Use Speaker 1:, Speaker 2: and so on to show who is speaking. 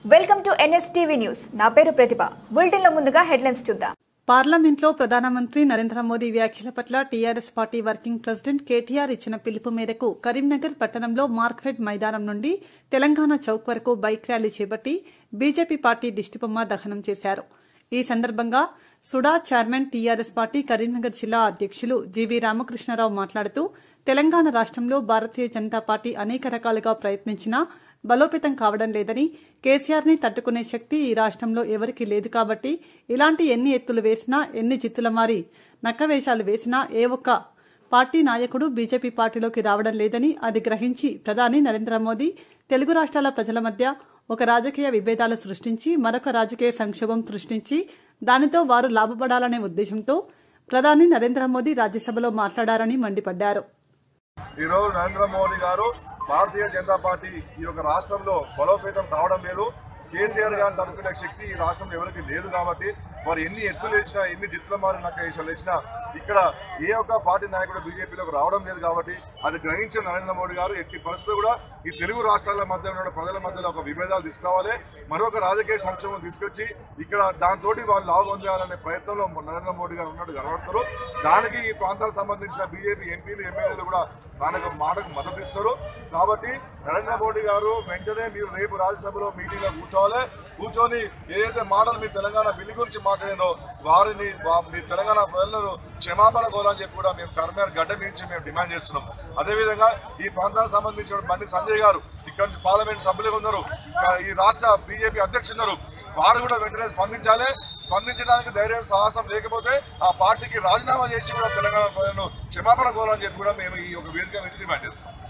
Speaker 1: welcome to NSTV news నా పేరు ప్రతిభ బులెటిన్లో ముందుగా హెడ్లైన్స్ చూద్దాం
Speaker 2: పార్లమెంట్లో ప్రధానమంత్రి నరేంద్ర మోదీ వ్యాఖ్యల పట్ల TRS party working president KTR ఇచ్చిన పిలుపు మేరకు కరీంనగర్ పట్టణంలో మార్కెట్ మైదానం నుండి తెలంగాణ చౌక్ వరకు బైక్ ర్యాలీ చేపట్టి బీజేపీ పార్టీ దిష్టిబొమ్మ దహనం చేశారు ఈ సందర్భంగా SUDA chairman TRS party Karimnagar జిల్లా అధ్యక్షులు జీవీ రామకృష్ణారావు మాట్లాడుతూ తెలంగాణ రాష్ట్రంలో భారతీయ జనతా పార్టీ అనేక రకాలుగా ప్రయత్నించినా బలోపేతం కావడం లేదని కేసీఆర్ ని తట్టుకునే శక్తి ఈ రాష్ట్రంలో ఎవరికీ లేదు కాబట్టి ఇలాంటి ఎన్ని ఎత్తులు వేసినా ఎన్ని జిత్తుల మారి నక్కవేషాలు వేసినా ఏ ఒక్క పార్టీ నాయకుడు బీజేపీ పార్టీలోకి రావడం లేదని అది గ్రహించి ప్రధాని నరేంద్ర మోదీ తెలుగు రాష్ట్రాల ప్రజల మధ్య ఒక రాజకీయ విభేదాలు సృష్టించి మరొక రాజకీయ సంక్షోభం సృష్టించి దానితో వారు లాభపడాలనే ఉద్దేశంతో ప్రధాని నరేంద్ర మోదీ రాజ్యసభలో మాట్లాడారని మండిపడ్డారు
Speaker 3: ఈరోజు నరేంద్ర మోడీ గారు భారతీయ జనతా పార్టీ ఈ యొక్క రాష్ట్రంలో బలోపేతం కావడం లేదు కేసీఆర్ గారిని తడుపుకునే శక్తి ఈ రాష్ట్రంలో ఎవరికి లేదు కాబట్టి వారు ఎన్ని ఎత్తులు వేసినా ఎన్ని జిత్తుల మారి నక్క వేషాలు వేసినా ఇక్కడ ఏ ఒక్క పార్టీ నాయకుడు బీజేపీలోకి రావడం లేదు కాబట్టి అది గ్రహించిన నరేంద్ర మోడీ గారు ఎట్టి పరిస్థితులు కూడా ఈ తెలుగు రాష్ట్రాల మధ్య ఉన్న ప్రజల మధ్యలో ఒక విభేదాలు తీసుకురావాలి మరొక రాజకీయ సంక్షేమం తీసుకొచ్చి ఇక్కడ దాంతో వాళ్ళు లాభం పొందాలనే ప్రయత్నంలో నరేంద్ర మోడీ గారు ఉన్నట్టు కనబడుతున్నారు దానికి ఈ ప్రాంతాలకు సంబంధించిన బీజేపీ ఎంపీలు ఎమ్మెల్యేలు కూడా దానికి మాటకు మద్దతు ఇస్తారు కాబట్టి నరేంద్ర మోడీ గారు వెంటనే మీరు రేపు రాజ్యసభలో మీటింగ్ లో కూర్చోవాలి కూర్చొని ఏదైతే మాటలు మీ తెలంగాణ బిల్లు గురించి మాట్లాడినో వారిని వా- మీ తెలంగాణ ప్రజలను క్షమాపణ కోరాలని చెప్పి కూడా మేము కర్మేర్ గడ్డ నుంచి మేము డిమాండ్ చేస్తున్నాం అదేవిధంగా ఈ ప్రాంతానికి సంబంధించిన బండి సంజయ్ గారు ఇక్కడ నుంచి పార్లమెంట్ సభ్యులుగా ఉన్నారు ఇంకా ఈ రాష్ట్ర బీజేపీ అధ్యక్షులు ఉన్నారు వారు కూడా వెంటనే స్పందించాలి స్పందించడానికి ధైర్యం సాహసం లేకపోతే ఆ పార్టీకి రాజీనామా చేసి కూడా తెలంగాణ ప్రజలను క్షమాపణ కోరాలని చెప్పి కూడా మేము ఈ యొక్క వేదిక నుంచి డిమాండ్ చేస్తున్నాం